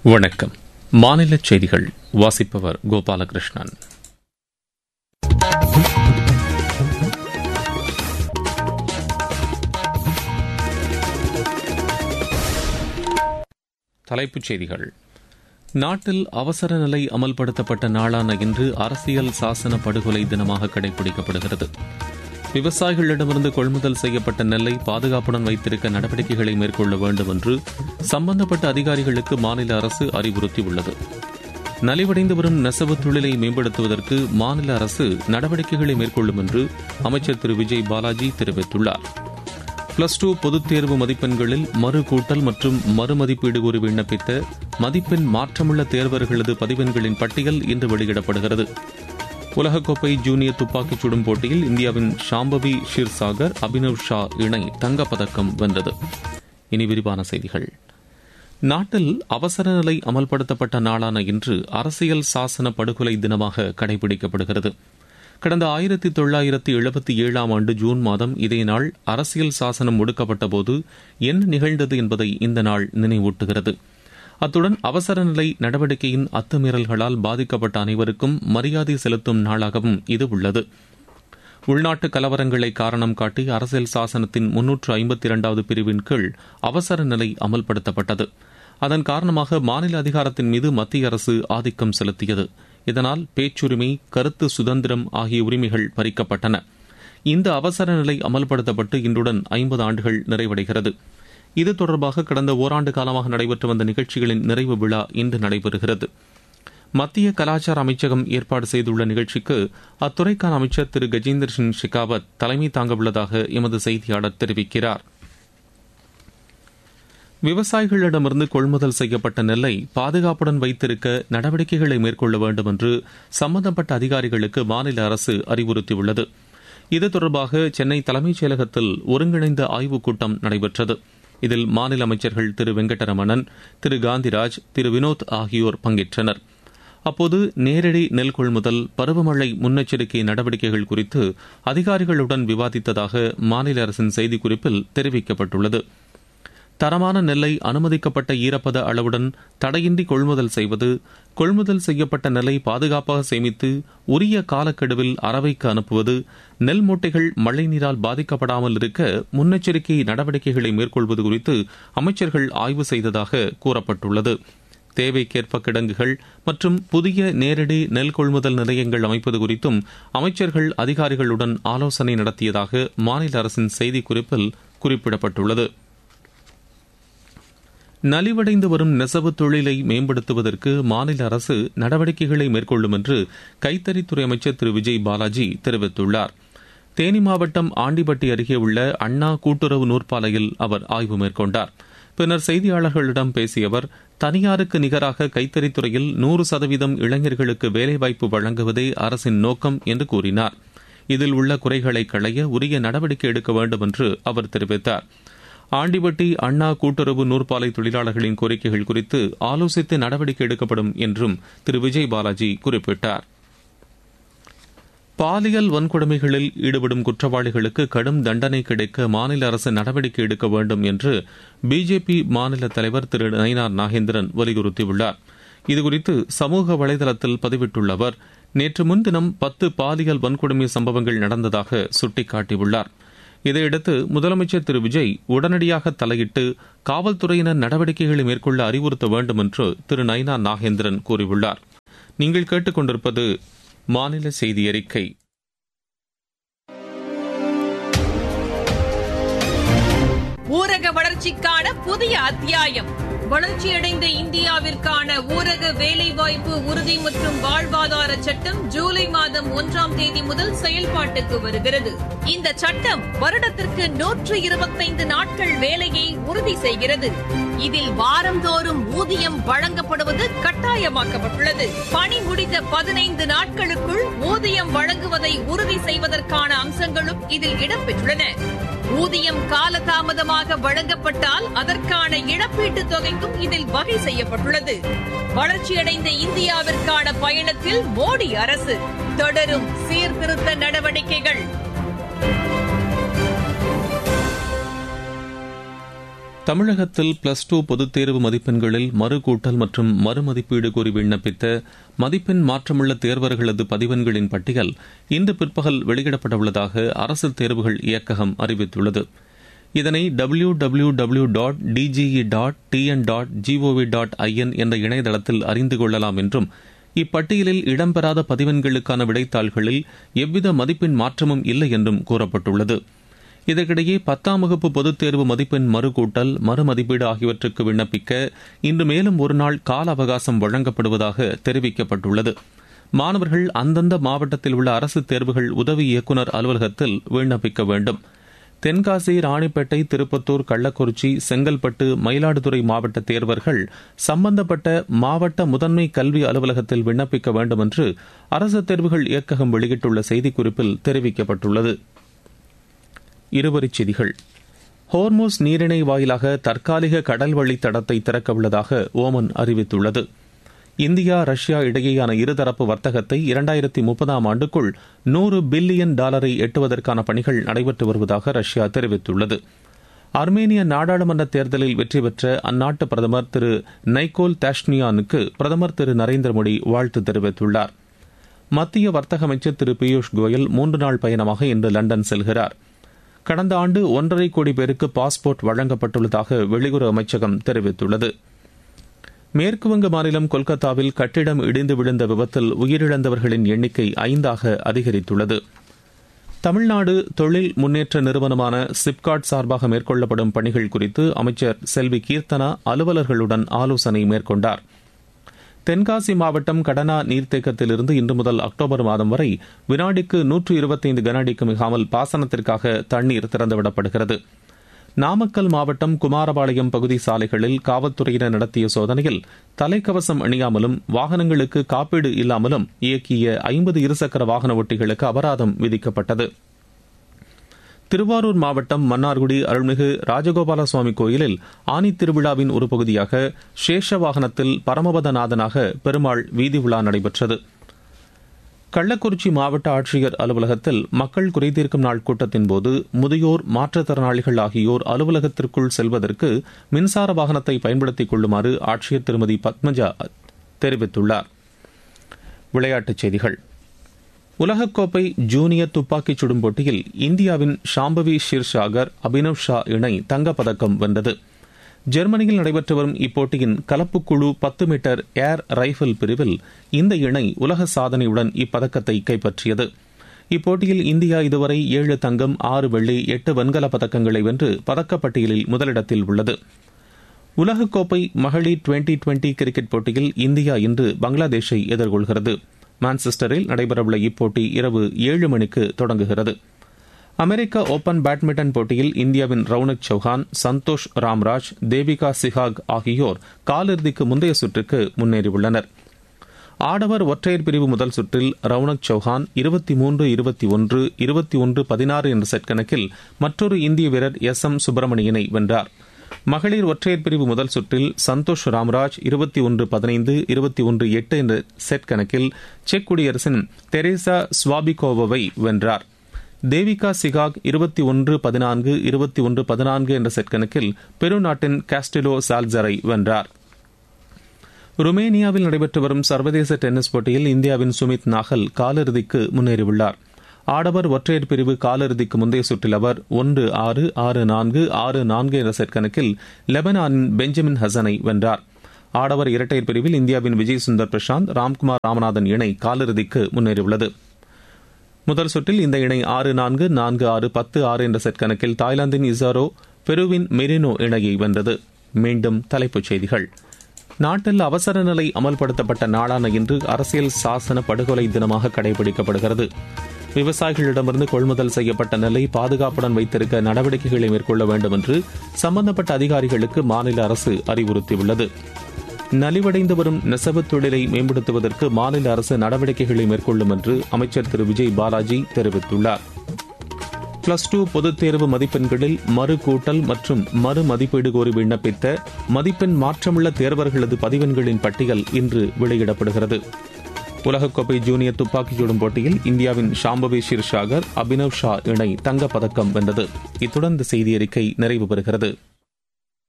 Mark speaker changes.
Speaker 1: வணக்கம் மாநில செய்திகள் வாசிப்பவர் கோபாலகிருஷ்ணன் தலைப்புச் செய்திகள் நாட்டில் அவசர நிலை அமல்படுத்தப்பட்ட நாளான இன்று அரசியல் சாசன படுகொலை தினமாக கடைபிடிக்கப்படுகிறது விவசாயிகளிடமிருந்து கொள்முதல் செய்யப்பட்ட நெல்லை பாதுகாப்புடன் வைத்திருக்க நடவடிக்கைகளை மேற்கொள்ள வேண்டும் என்று சம்பந்தப்பட்ட அதிகாரிகளுக்கு மாநில அரசு அறிவுறுத்தியுள்ளது நலிவடைந்து வரும் நெசவு தொழிலை மேம்படுத்துவதற்கு மாநில அரசு நடவடிக்கைகளை மேற்கொள்ளும் என்று அமைச்சர் திரு விஜய் பாலாஜி தெரிவித்துள்ளார் பிளஸ் டூ பொதுத் தேர்வு மதிப்பெண்களில் மறு கூட்டல் மற்றும் மறுமதிப்பீடு கூறி விண்ணப்பித்த மதிப்பெண் மாற்றமுள்ள தேர்வர்களது பதிவெண்களின் பட்டியல் இன்று வெளியிடப்படுகிறது உலகக்கோப்பை ஜூனியர் துப்பாக்கிச் சுடும் போட்டியில் இந்தியாவின் ஷாம்பவி ஷிர்சாகர் அபினவ் ஷா இணை தங்கப்பதக்கம் வென்றது இனி விரிவான செய்திகள் நாட்டில் அவசர நிலை அமல்படுத்தப்பட்ட நாளான இன்று அரசியல் சாசன படுகொலை தினமாக கடைபிடிக்கப்படுகிறது கடந்த ஆயிரத்தி தொள்ளாயிரத்தி எழுபத்தி ஏழாம் ஆண்டு ஜூன் மாதம் இதே நாள் அரசியல் சாசனம் ஒடுக்கப்பட்டபோது என்ன நிகழ்ந்தது என்பதை இந்த நாள் நினைவூட்டுகிறது அத்துடன் அவசர நிலை நடவடிக்கையின் அத்துமீறல்களால் பாதிக்கப்பட்ட அனைவருக்கும் மரியாதை செலுத்தும் நாளாகவும் இது உள்ளது உள்நாட்டு கலவரங்களை காரணம் காட்டி அரசியல் சாசனத்தின் முன்னூற்று ஐம்பத்தி இரண்டாவது பிரிவின் கீழ் அவசர நிலை அமல்படுத்தப்பட்டது அதன் காரணமாக மாநில அதிகாரத்தின் மீது மத்திய அரசு ஆதிக்கம் செலுத்தியது இதனால் பேச்சுரிமை கருத்து சுதந்திரம் ஆகிய உரிமைகள் பறிக்கப்பட்டன இந்த அவசர நிலை அமல்படுத்தப்பட்டு இன்றுடன் ஐம்பது ஆண்டுகள் நிறைவடைகிறது இது தொடர்பாக கடந்த ஓராண்டு காலமாக நடைபெற்று வந்த நிகழ்ச்சிகளின் நிறைவு விழா இன்று நடைபெறுகிறது மத்திய கலாச்சார அமைச்சகம் ஏற்பாடு செய்துள்ள நிகழ்ச்சிக்கு அத்துறைக்கான அமைச்சர் திரு கஜேந்திர சிங் ஷெகாவத் தலைமை தாங்கவுள்ளதாக எமது செய்தியாளர் தெரிவிக்கிறார் விவசாயிகளிடமிருந்து கொள்முதல் செய்யப்பட்ட நெல்லை பாதுகாப்புடன் வைத்திருக்க நடவடிக்கைகளை மேற்கொள்ள வேண்டும் என்று சம்பந்தப்பட்ட அதிகாரிகளுக்கு மாநில அரசு அறிவுறுத்தியுள்ளது இது தொடர்பாக சென்னை தலைமைச் செயலகத்தில் ஒருங்கிணைந்த ஆய்வுக் கூட்டம் நடைபெற்றது இதில் மாநில அமைச்சர்கள் திரு வெங்கடரமணன் திரு காந்திராஜ் திரு வினோத் ஆகியோர் பங்கேற்றனர் அப்போது நேரடி நெல் கொள்முதல் பருவமழை முன்னெச்சரிக்கை நடவடிக்கைகள் குறித்து அதிகாரிகளுடன் விவாதித்ததாக மாநில அரசின் செய்திக்குறிப்பில் தெரிவிக்கப்பட்டுள்ளது தரமான நெல்லை அனுமதிக்கப்பட்ட ஈரப்பத அளவுடன் தடையின்றி கொள்முதல் செய்வது கொள்முதல் செய்யப்பட்ட நெல்லை பாதுகாப்பாக சேமித்து உரிய காலக்கெடுவில் அரவைக்கு அனுப்புவது நெல் மூட்டைகள் மழைநீரால் பாதிக்கப்படாமல் இருக்க முன்னெச்சரிக்கை நடவடிக்கைகளை மேற்கொள்வது குறித்து அமைச்சர்கள் ஆய்வு செய்ததாக கூறப்பட்டுள்ளது தேவைக்கேற்ப கிடங்குகள் மற்றும் புதிய நேரடி நெல் கொள்முதல் நிலையங்கள் அமைப்பது குறித்தும் அமைச்சர்கள் அதிகாரிகளுடன் ஆலோசனை நடத்தியதாக மாநில அரசின் செய்திக்குறிப்பில் குறிப்பிடப்பட்டுள்ளது நலிவடைந்து வரும் நெசவு தொழிலை மேம்படுத்துவதற்கு மாநில அரசு நடவடிக்கைகளை மேற்கொள்ளும் என்று கைத்தறித்துறை அமைச்சர் திரு விஜய் பாலாஜி தெரிவித்துள்ளார் தேனி மாவட்டம் ஆண்டிப்பட்டி அருகே உள்ள அண்ணா கூட்டுறவு நூற்பாலையில் அவர் ஆய்வு மேற்கொண்டார் பின்னர் செய்தியாளர்களிடம் பேசிய அவர் தனியாருக்கு நிகராக கைத்தறித்துறையில் நூறு சதவீதம் இளைஞர்களுக்கு வேலைவாய்ப்பு வழங்குவதே அரசின் நோக்கம் என்று கூறினார் இதில் உள்ள குறைகளை களைய உரிய நடவடிக்கை எடுக்க வேண்டும் என்று அவர் தெரிவித்தார் ஆண்டிபட்டி அண்ணா கூட்டுறவு நூற்பாலை தொழிலாளர்களின் கோரிக்கைகள் குறித்து ஆலோசித்து நடவடிக்கை எடுக்கப்படும் என்றும் திரு விஜய் பாலாஜி குறிப்பிட்டார் பாலியல் வன்கொடுமைகளில் ஈடுபடும் குற்றவாளிகளுக்கு கடும் தண்டனை கிடைக்க மாநில அரசு நடவடிக்கை எடுக்க வேண்டும் என்று பிஜேபி மாநில தலைவர் திரு நயினார் நாகேந்திரன் வலியுறுத்தியுள்ளார் இதுகுறித்து சமூக வலைதளத்தில் பதிவிட்டுள்ள அவர் நேற்று முன்தினம் பத்து பாலியல் வன்கொடுமை சம்பவங்கள் நடந்ததாக சுட்டிக்காட்டியுள்ளார் இதையடுத்து முதலமைச்சர் திரு விஜய் உடனடியாக தலையிட்டு காவல்துறையினர் நடவடிக்கைகளை மேற்கொள்ள அறிவுறுத்த வேண்டும் என்று திரு நயினா நாகேந்திரன் கூறியுள்ளார் நீங்கள் கேட்டுக்கொண்டிருப்பது மாநில செய்தி அறிக்கை
Speaker 2: ஊரக வளர்ச்சிக்கான புதிய அத்தியாயம் வளர்ச்சியடைந்த இந்தியாவிற்கான ஊரக வேலைவாய்ப்பு உறுதி மற்றும் வாழ்வாதார சட்டம் ஜூலை மாதம் ஒன்றாம் தேதி முதல் செயல்பாட்டுக்கு வருகிறது இந்த சட்டம் வருடத்திற்கு நூற்று இருபத்தைந்து நாட்கள் வேலையை உறுதி செய்கிறது இதில் வாரந்தோறும் ஊதியம் வழங்கப்படுவது கட்டாயமாக்கப்பட்டுள்ளது பணி முடிந்த பதினைந்து நாட்களுக்குள் ஊதியம் வழங்குவதை உறுதி செய்வதற்கான அம்சங்களும் இதில் இடம்பெற்றுள்ளன ஊதியம் காலதாமதமாக வழங்கப்பட்டால் அதற்கான இழப்பீட்டுத் தொகைக்கும் இதில் வகை செய்யப்பட்டுள்ளது வளர்ச்சியடைந்த இந்தியாவிற்கான பயணத்தில் மோடி அரசு தொடரும் சீர்திருத்த நடவடிக்கைகள்
Speaker 1: தமிழகத்தில் பிளஸ் டூ பொதுத் தேர்வு மதிப்பெண்களில் மறு கூட்டல் மற்றும் மறுமதிப்பீடு கோரி விண்ணப்பித்த மதிப்பெண் மாற்றமுள்ள தேர்வர்களது பதிவெண்களின் பட்டியல் இன்று பிற்பகல் வெளியிடப்பட உள்ளதாக அரசு தேர்வுகள் இயக்ககம் அறிவித்துள்ளது இதனை W W W dot D G E dot T N dot G O V dot I N என்ற இணையதளத்தில் அறிந்து கொள்ளலாம் என்றும் இப்பட்டியலில் இடம்பெறாத பதிவெண்களுக்கான விடைத்தாள்களில் எவ்வித மதிப்பெண் மாற்றமும் இல்லை என்றும் கூறப்பட்டுள்ளது இதற்கிடையே பத்தாம் வகுப்பு பொதுத் தேர்வு மதிப்பெண் மறுகூட்டல் மறுமதிப்பீடு ஆகியவற்றுக்கு விண்ணப்பிக்க இன்று மேலும் ஒருநாள் கால அவகாசம் வழங்கப்படுவதாக தெரிவிக்கப்பட்டுள்ளது மாணவர்கள் அந்தந்த மாவட்டத்தில் உள்ள அரசு தேர்வுகள் உதவி இயக்குநர் அலுவலகத்தில் விண்ணப்பிக்க வேண்டும் தென்காசி ராணிப்பேட்டை திருப்பத்தூர் கள்ளக்குறிச்சி செங்கல்பட்டு மயிலாடுதுறை மாவட்ட தேர்வர்கள் சம்பந்தப்பட்ட மாவட்ட முதன்மை கல்வி அலுவலகத்தில் விண்ணப்பிக்க வேண்டும் என்று அரசு தேர்வுகள் இயக்ககம் வெளியிட்டுள்ள செய்திக்குறிப்பில் தெரிவிக்கப்பட்டுள்ளது இருவரிச் செய்திகள் ஹோர்மோஸ் நீரிணை வாயிலாக தற்காலிக கடல் வழி தடத்தை திறக்க உள்ளதாக ஓமன் அறிவித்துள்ளது இந்தியா ரஷ்யா இடையேயான இருதரப்பு வர்த்தகத்தை இரண்டாயிரத்தி முப்பதாம் ஆண்டுக்குள் நூறு பில்லியன் டாலரை எட்டுவதற்கான பணிகள் நடைபெற்று வருவதாக ரஷ்யா தெரிவித்துள்ளது அர்மேனிய நாடாளுமன்ற தேர்தலில் வெற்றி பெற்ற அந்நாட்டு பிரதமர் திரு நைகோல் தாஷ்னியானுக்கு பிரதமர் திரு நரேந்திர மோடி வாழ்த்து தெரிவித்துள்ளார் மத்திய வர்த்தக அமைச்சர் திரு பியூஷ் கோயல் மூன்று நாள் பயணமாக இன்று லண்டன் செல்கிறார் கடந்த ஆண்டு ஒன்றரை கோடி பேருக்கு பாஸ்போர்ட் வழங்கப்பட்டுள்ளதாக வெளியுறவு அமைச்சகம் தெரிவித்துள்ளது மேற்குவங்க மாநிலம் கொல்கத்தாவில் கட்டிடம் இடிந்து விழுந்த விபத்தில் உயிரிழந்தவர்களின் எண்ணிக்கை ஐந்தாக அதிகரித்துள்ளது தமிழ்நாடு தொழில் முன்னேற்ற நிறுவனமான சிப்காட் சார்பாக மேற்கொள்ளப்படும் பணிகள் குறித்து அமைச்சர் செல்வி கீர்த்தனா அலுவலர்களுடன் ஆலோசனை மேற்கொண்டார் தென்காசி மாவட்டம் கடனா நீர்த்தேக்கத்திலிருந்து இன்று முதல் அக்டோபர் மாதம் வரை வினாடிக்கு நூற்று இருபத்தைந்து கனஅடிக்கு மிகாமல் பாசனத்திற்காக தண்ணீர் திறந்துவிடப்படுகிறது நாமக்கல் மாவட்டம் குமாரபாளையம் பகுதி சாலைகளில் காவல்துறையினர் நடத்திய சோதனையில் தலைக்கவசம் அணியாமலும் வாகனங்களுக்கு காப்பீடு இல்லாமலும் இயக்கிய ஐம்பது இருசக்கர வாகன ஓட்டிகளுக்கு அபராதம் விதிக்கப்பட்டது திருவாரூர் மாவட்டம் மன்னார்குடி அருள்மிகு ராஜகோபால சுவாமி கோயிலில் ஆனி திருவிழாவின் ஒரு பகுதியாக சேஷ வாகனத்தில் பரமபதநாதனாக பெருமாள் வீதி உலா நடைபெற்றது கள்ளக்குறிச்சி மாவட்ட ஆட்சியர் அலுவலகத்தில் மக்கள் குறைதீர்க்கும் நாள் கூட்டத்தின் போது முதியோர் மாற்றுத்திறனாளிகள் ஆகியோர் அலுவலகத்திற்குள் செல்வதற்கு மின்சார வாகனத்தை பயன்படுத்திக் கொள்ளுமாறு ஆட்சியர் திருமதி பத்மஜா தெரிவித்துள்ளார் விளையாட்டுச் செய்திகள் உலகக்கோப்பை ஜூனியர் துப்பாக்கிச் சுடும் போட்டியில் இந்தியாவின் ஷாம்பவி ஷிர்ஷாகர் அபினவ் ஷா இணை தங்கப்பதக்கம் வென்றது ஜெர்மனியில் நடைபெற்று வரும் இப்போட்டியின் கலப்புக்குழு பத்து மீட்டர் ஏர் ரைபிள் பிரிவில் இந்த இணை உலக சாதனையுடன் இப்பதக்கத்தை கைப்பற்றியது இப்போட்டியில் இந்தியா இதுவரை ஏழு தங்கம் ஆறு வெள்ளி எட்டு வெண்கல பதக்கங்களை வென்று பதக்கப்பட்டியலில் முதலிடத்தில் உள்ளது உலகக்கோப்பை மகளிர் டுவெண்டி டுவெண்டி கிரிக்கெட் போட்டியில் இந்தியா இன்று பங்களாதேஷை எதிர்கொள்கிறது மான்செஸ்டரில் நடைபெறவுள்ள இப்போட்டி இரவு ஏழு மணிக்கு தொடங்குகிறது அமெரிக்க ஓபன் பேட்மிண்டன் போட்டியில் இந்தியாவின் ரவுனக் சௌஹான் சந்தோஷ் ராம்ராஜ் தேவிகா சிஹாக் ஆகியோர் காலிறுதிக்கு முந்தைய சுற்றுக்கு முன்னேறியுள்ளனர் ஆடவர் ஒற்றையர் பிரிவு முதல் சுற்றில் ரவுனக் சௌஹான் இருபத்தி மூன்று இருபத்தி ஒன்று இருபத்தி ஒன்று பதினாறு என்ற செட் கணக்கில் மற்றொரு இந்திய வீரர் எஸ் எம் சுப்பிரமணியனை வென்றார் மகளிர் ஒற்றையர் பிரிவு முதல் சுற்றில் சந்தோஷ் ராம்ராஜ் இருபத்தி ஒன்று பதினைந்து இருபத்தி ஒன்று எட்டு என்ற செட் கணக்கில் செக் குடியரசின் தெரேசா ஸ்வாபிகோவை வென்றார் தேவிகா சிகாக் இருபத்தி ஒன்று பதினான்கு இருபத்தி ஒன்று பதினான்கு என்ற செட் கணக்கில் பெரு நாட்டின் காஸ்டிலோ சால்சரை வென்றார் ருமேனியாவில் நடைபெற்று வரும் சர்வதேச டென்னிஸ் போட்டியில் இந்தியாவின் சுமித் நாகல் காலிறுதிக்கு முன்னேறியுள்ளார் ஆடவர் ஒற்றையர் பிரிவு காலிறுதிக்கு முந்தைய சுற்றில் அவர் ஒன்று ஆறு ஆறு நான்கு ஆறு நான்கு என்ற செட் கணக்கில் லெபனானின் பெஞ்சமின் ஹசனை வென்றார் ஆடவர் இரட்டையர் பிரிவில் இந்தியாவின் விஜய் சுந்தர் பிரசாந்த் ராம்குமார் ராமநாதன் இணை காலிறுதிக்கு முன்னேறியுள்ளது முதல் சுற்றில் இந்த இணை ஆறு நான்கு நான்கு ஆறு பத்து ஆறு என்ற செட் கணக்கில் தாய்லாந்தின் இசாரோ பெருவின் மெரினோ இணையை வென்றது மீண்டும் தலைப்புச் செய்திகள் நாட்டில் அவசர நிலை அமல்படுத்தப்பட்ட நாளான இன்று அரசியல் சாசன படுகொலை தினமாக கடைபிடிக்கப்படுகிறது விவசாயிகளிடமிருந்து கொள்முதல் செய்யப்பட்ட நெல்லை பாதுகாப்புடன் வைத்திருக்க நடவடிக்கைகளை மேற்கொள்ள வேண்டும் என்று சம்பந்தப்பட்ட அதிகாரிகளுக்கு மாநில அரசு அறிவுறுத்தியுள்ளது நலிவடைந்து வரும் நெசவு தொழிலை மேம்படுத்துவதற்கு மாநில அரசு நடவடிக்கைகளை மேற்கொள்ளும் என்று அமைச்சர் திரு விஜய் பாலாஜி தெரிவித்துள்ளார் பிளஸ் டூ பொதுத் தேர்வு மதிப்பெண்களில் மறு கூட்டல் மற்றும் மறு மதிப்பீடு கோரி விண்ணப்பித்த மதிப்பெண் மாற்றமுள்ள தேர்வர்களது பதிவெண்களின் பட்டியல் இன்று வெளியிடப்படுகிறது உலகக்கோப்பை ஜூனியர் துப்பாக்கிச் சுடும் போட்டியில் இந்தியாவின் ஷாம்பவி ஷிர்ஷாகர் அபினவ் ஷா இணை தங்கப்பதக்கம் வென்றது இத்துடன் இந்த செய்தி அறிக்கை நிறைவு பெறுகிறது